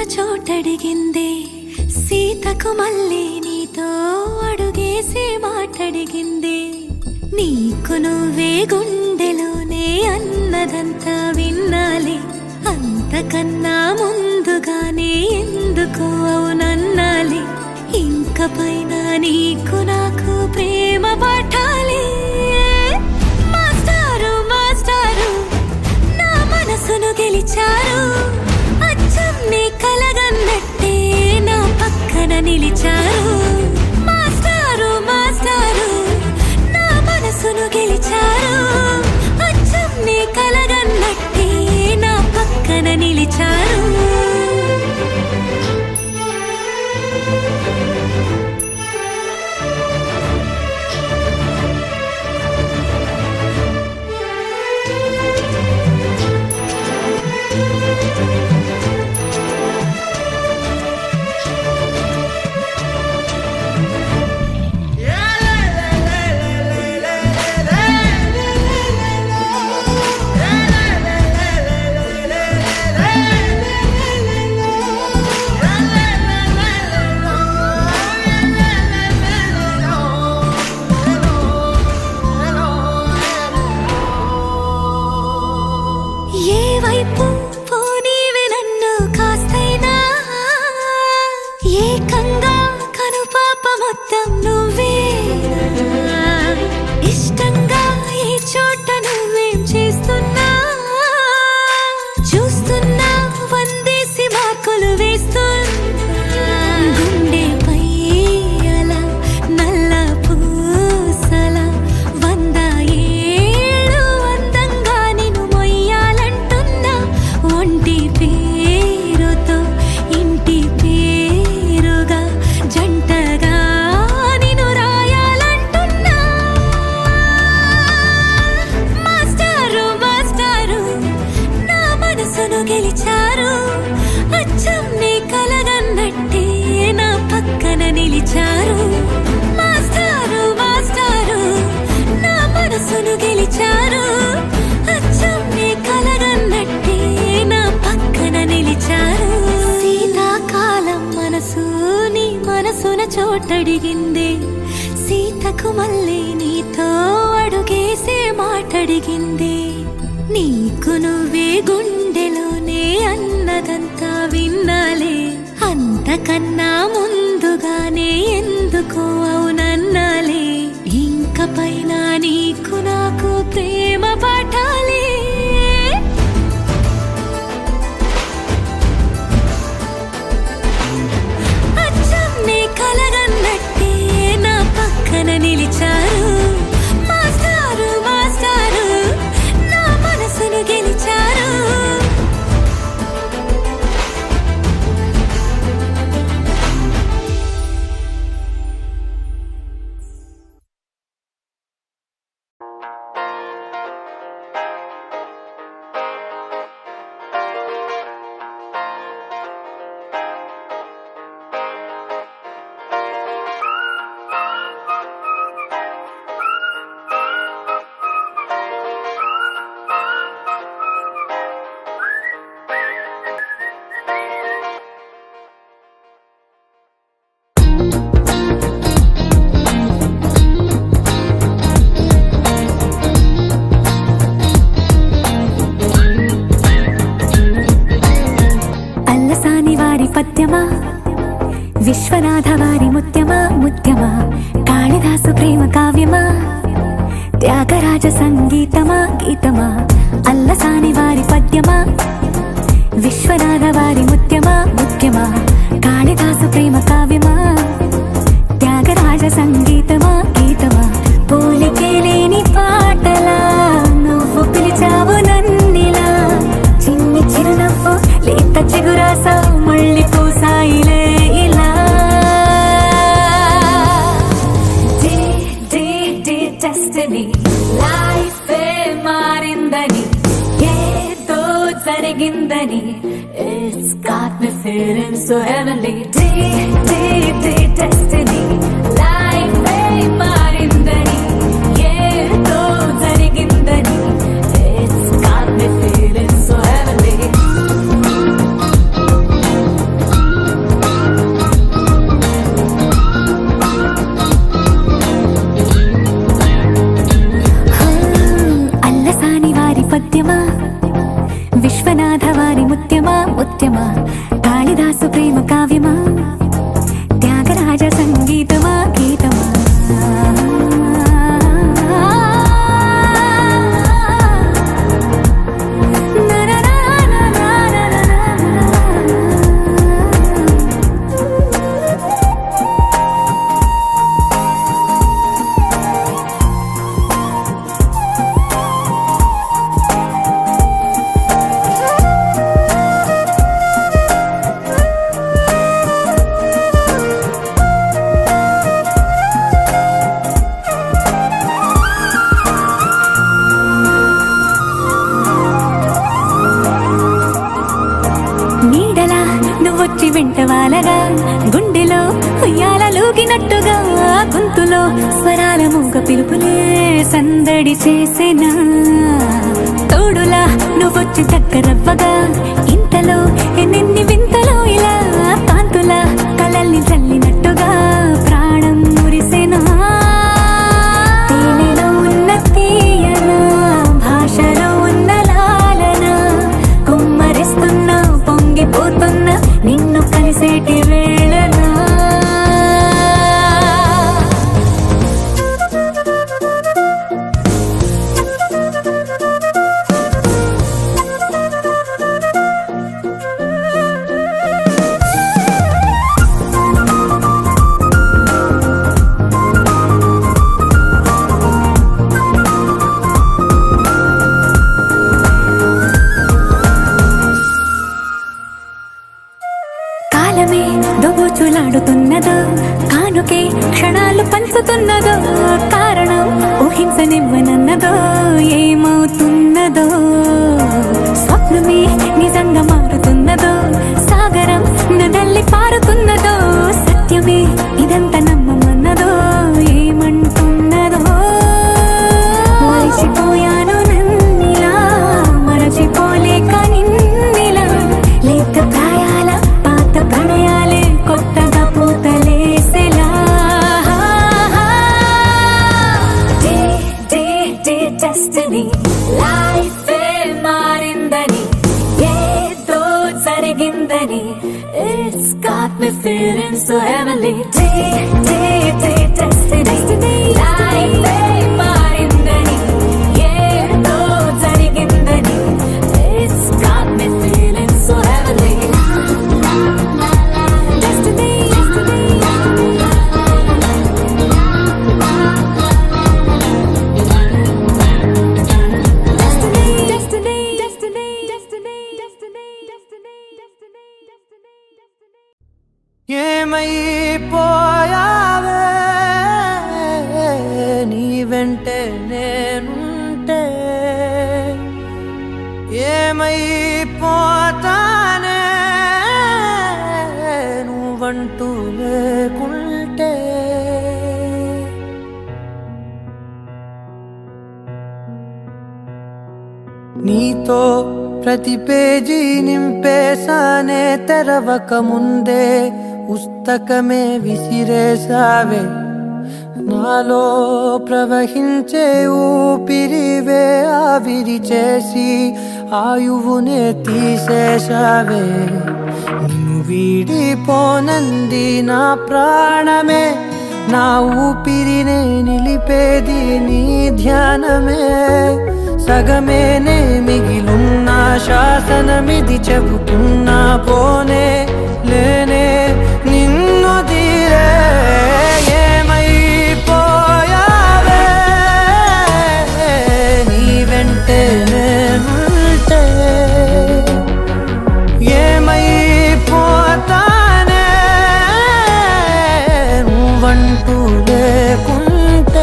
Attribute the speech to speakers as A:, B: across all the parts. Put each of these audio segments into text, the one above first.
A: చోటడిగిందే సీతకు మళ్ళీ నీతో అడుగేసి మాటడిగిందే నీకు నువ్వే గుండెలోనే అన్నదంతా విన్నాలి అంతకన్నా ముందుగానే ఎందుకు అవునన్నాలి ఇంక పైన నీకు నాకు ప్రేమ పట్టాలి మాస్టారు మాస్టారు నా మనసును గెలిచారు అచ్చం నీ కలగన్నట్టే నా పక్కన నిలిచారు మాస్టారు మాస్టారు నా మనసును గెలిచారు అచ్చం నీ కలగన్నట్టే నా పక్కన నిలిచారు ఏ వైపు పోనీవి నన్ను కాస్తైనా ఏకంగా కనుపాప మొత్తం నువ్వే ఇష్టంగా ఈ చోట నువ్వేం చేస్తున్నా చూస్తున్నా వందేసి మార్కులు వేస్తున్నా గుండెపై అలా నల్ల పూసల వంద ఏళ్ళు అందంగా నిన్ను మొయ్యాలంటున్నా ఒంటి పేరుతో ఇంటి పేరుగా జంటగా నిన్ను రాయాలంటున్నా మాస్టారు మాస్టారు నా మనసును గెలిచారు అచ్చం నీ కలగన్నట్టే నా పక్కన నిలిచారు మాస్టారు మాస్టారు నా మనసును గెలిచారు అచ్చం నీ కలగన్నట్టే నా పక్కన నిలిచారు శీతాకాలం మనసు నీ మనసున చోటడిగింది సీతకు మళ్ళీ నీతో అడుగేసే మాటడిగింది నీకు నువ్వే గుండెలోనే అన్నదంతా విన్నాలే అంతకన్నా ముందుగానే ఎందుకు అవునన్నాలే ఇంక పైన నీకు నాకు ప్రేమ పట్టాలి అచ్చం నీ కలగన్నట్టే నా పక్కన నిలిచారు మాస్టారు మాస్టారు నా మనసును గెలిచారు
B: అల్లసాని వారి పద్యమా విశ్వనాథ వారి ముత్యమా ముత్యమా కాళిదాసు ప్రేమ కావ్యమా త్యాగరాజ సంగీతమా గీతమా అల్లసాని వారి పద్యమా విశ్వనాథ వారి ముత్యమా ముత్యమా కాళిదాసు ప్రేమ కావ్యమా త్యాగరాజ సంగీతమా గీతమా పోలికే లేని పాటలా నువ్వు పిలిచావు నన్నిలా చిన్ని చిరునవ్వు లేత చిగురాస మళ్ళీ పూసాయిలే ఇలా day day day destiny life మారిందని ఏదో జరిగిందని It's got me feeling so heavenly Day, day, day, destiny Life మారిందని ఏదో జరిగిందని It's got me feeling so heavenly
A: నువ్వొచ్చి వెంట వాలగా గుండెలో ఉయ్యాలలోగినట్టుగా గొంతులో స్వరాల మూగ పిలుపులే సందడి చేసేనా తోడులా నువ్వొచ్చి దగ్గరవ్వగా ఇంతలో ఎన్నెన్ని వింతలో ఇలా కాంతుల కలల్ని చల్లినట్టుగా ప్రాణం మురిసెనా తేనెలో ఉన్న తీయన భాషలో ఉన్న లాలన కుమ్మరిస్తున్న పొంగిపోతున్న నిన్ను కలిసేటి వేళనా కాలమే దోబూచులాడుతున్నదో కానుకే క్షణాలు పంచుతున్నదో కారణం ఊహించనివ్వనన్నదో ఏమవుతున్నదో స్వప్నమే నిజంగా మారుతున్నదో సాగరం నదల్లి పారుతున్నదో సత్యమే ఇదంతా నమ్మమన్నదో ఏమంటున్నదో మరిచిపోయాను నన్నిలా మరచిపోలేక నిన్నిలా లేత ప్రాయాల పాత ప్రణయాలే కొత్తగా పూతలేసెలా day day day destiny life మారిందని ఏదో జరిగిందని it's got me feeling so heavenly day day day destiny life మారిందని ఏదో జరిగిందని it's got me feeling so heavenly Destiny, destiny, destiny, destiny, destiny, destiny, destiny, destiny, destiny.
C: ఏమైపోయావే నీ వెంటే నేనుంటే ఏమైపోతానే నువ్వంటూ లేకుంటే నీతో ప్రతి పేజీ నింపేశానే తెరవక ముందే పుస్తకమే విసిరేసావే నాలో ప్రవహించే ఊపిరివే ఆవిరి చేసి ఆయువునే తీసేశావే నిన్ను వీడిపోనంది నా ప్రాణమే నా ఊపిరినే నిలిపేది నీ ధ్యానమే సగమేనే మిగిలున్న శాసనమిది చెబుతున్నా పోనే లేనే నిన్ను తీరే ఏమైపోయావే నీ వెంటే నేనుంటే ఏమైపోతానే నువ్వంటూ లేకుంటే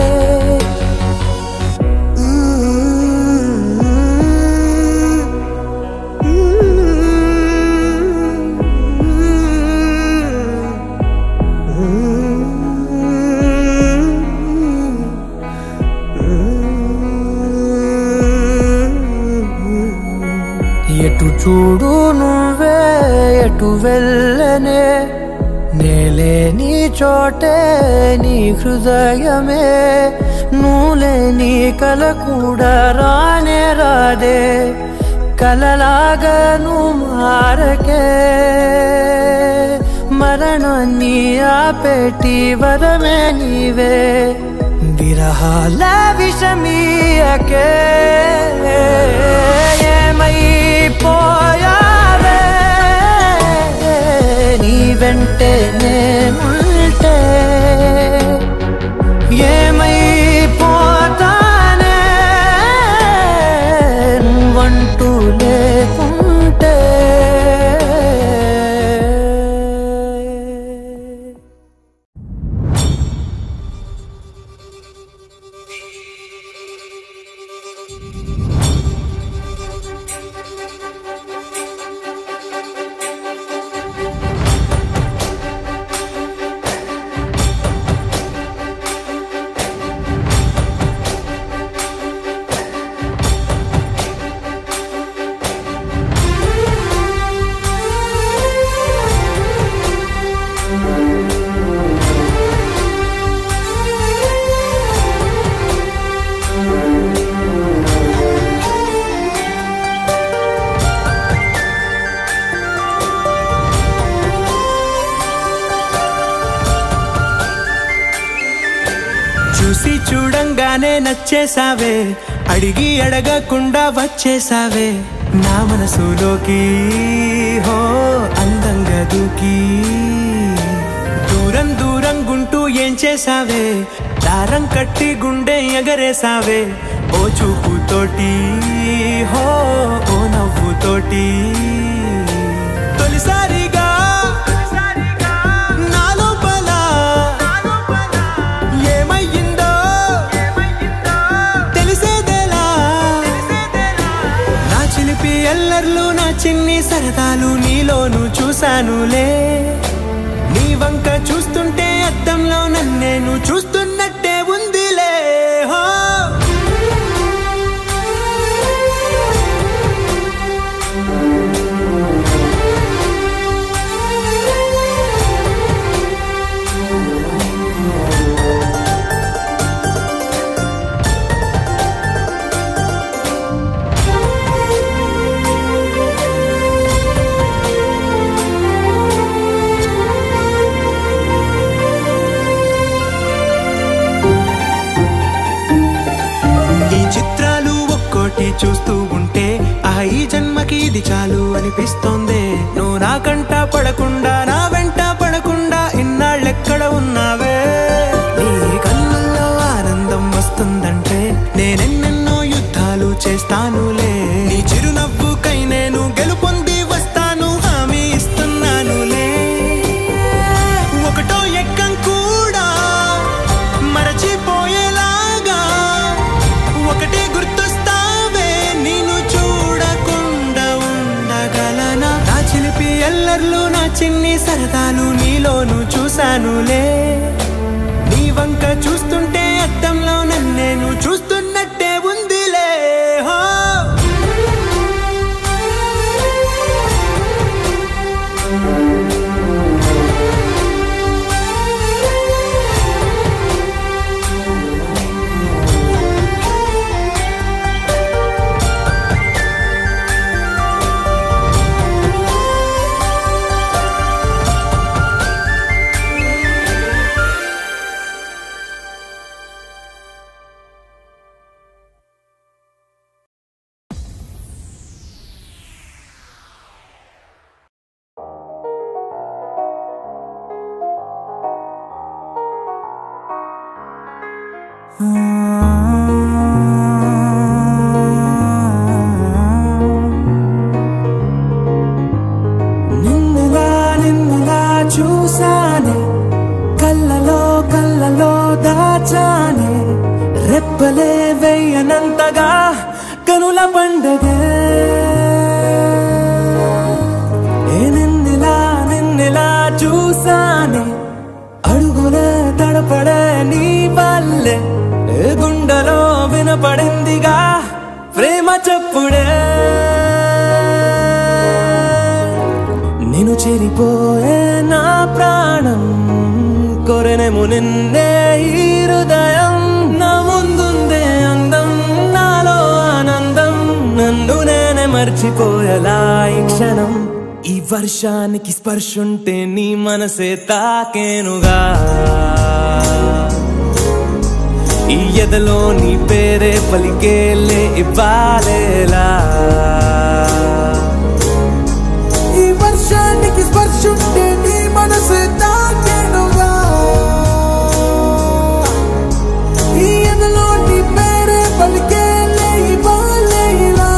C: ఎటు చూడు నువ్వే ఎటు వెళ్ళనే నేలే నీ చోటే నీ హృదయమే నువ్వులే నీ కల కూడా రానే రాదే కలలాగా నువ్వు మారకే మరణాన్ని ఆపేటి వరమే నీవే విరహాల విషమీయకే ఏమైపోయావే నీ వెంటే నేనుంటే ఏమైపోతానే నువ్వంటూ లేకుంటే చూసి చూడంగానే నచ్చేసావే అడిగి అడగకుండా వచ్చేసావే నా మనసులోకి హో అందంగా దూకి దూరం దూరం గుంటూ ఏం చేసావే దారం కట్టి గుండె ఎగరేసావే ఓ చూపుతోటి హో ఓ నవ్వుతోటి తొలిసారిగా నా లోపల ఏమయ్యిందో తెలిసేదేలా నా చిలిపి ఎల్లర్లు నా చిన్ని సరదాలు నీలోను చూశానులే నీ వంక చూస్తుంటే అద్దంలో నన్నేను చూస్తున్నట్టే ఉందిలే హో ఈ చిత్రాలు ఒక్కోటి చూస్తూ ఉంటే ఆ ఈ జన్మకి ఇది చాలు అనిపిస్తోంది నువ్వు నా కంట పడకుండా నా వెంట పడకుండా ఇన్నాళ్ళెక్కడ ఉన్నావే నీ కళ్ళల్లో ఆనందం వస్తుందంటే నేనెన్నెన్నో యుద్ధాలు చేస్తానులే నీ చిరునవ్వుకై నేను గెలుపొంది వస్తాను హామీ ఇస్తున్నానులే ఒకటో ఎక్కం కూడా మరచిపోయేలాగా ఒకటే గుర్తొస్తావే నేను చూడకుండా ఉండగలనా నా చిలిపి ఎల్లర్లు నా చిన్ని సరదాలు నీలోను చూశానులే నీ వంక చూస్తుంటే అద్దంలో నన్నేను చూస్తున్నట్టే ఉందిలే హో నిన్నలా నిన్నలా చూసానే కళ్ళలో కళ్ళలో దాచానే రెప్పలే వెయ్యనంతగా కనుల పండగే ఏ నిన్నలా నిన్నలా చూసానే అడుగులే తడపడే నీ వల్లే ఏ గుండెలో వినపడిందిగా ప్రేమ చెప్పుడే నేను చెరిపోయే నా ప్రాణం కొరెనేమో నిన్నే ఈ హృదయం నా ముందుందే అందం నాలో ఆనందం నన్ను నేనే మర్చిపోయేలా ఈ క్షణం ఈ వర్షానికి స్పర్శుంటే నీ మనసే తాకేనుగా ఈ ఎదలో నీ పేరే పలికేలే ఇవ్వాలేలా ఈ వర్షానికి స్పర్శుంటే నీ మనసు తాకేనుగా ఈ ఎదలో నీ పేరే పలికేలే ఇవ్వాలే ఇలా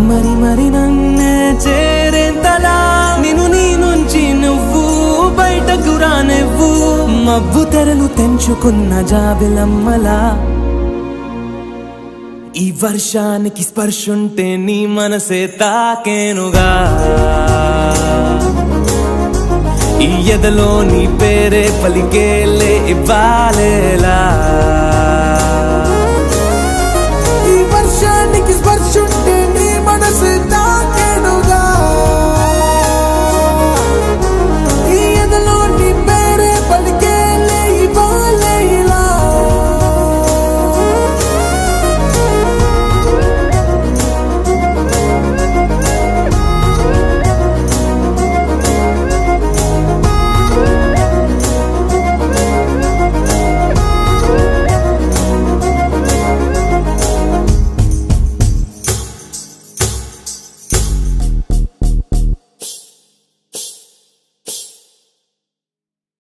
C: మరి మరి నన్నే చేరేంతలా నేను నీ నుంచి నువ్వు బయటకు రానివ్వు మబ్బు తెరలు తెంచుకున్న జాబిలమ్మలా ఈ వర్షానికి స్పర్శుంటే నీ మనసే తాకేనుగా ఈ ఎదలో నీ పేరే పలికేలే ఇవ్వాలేలా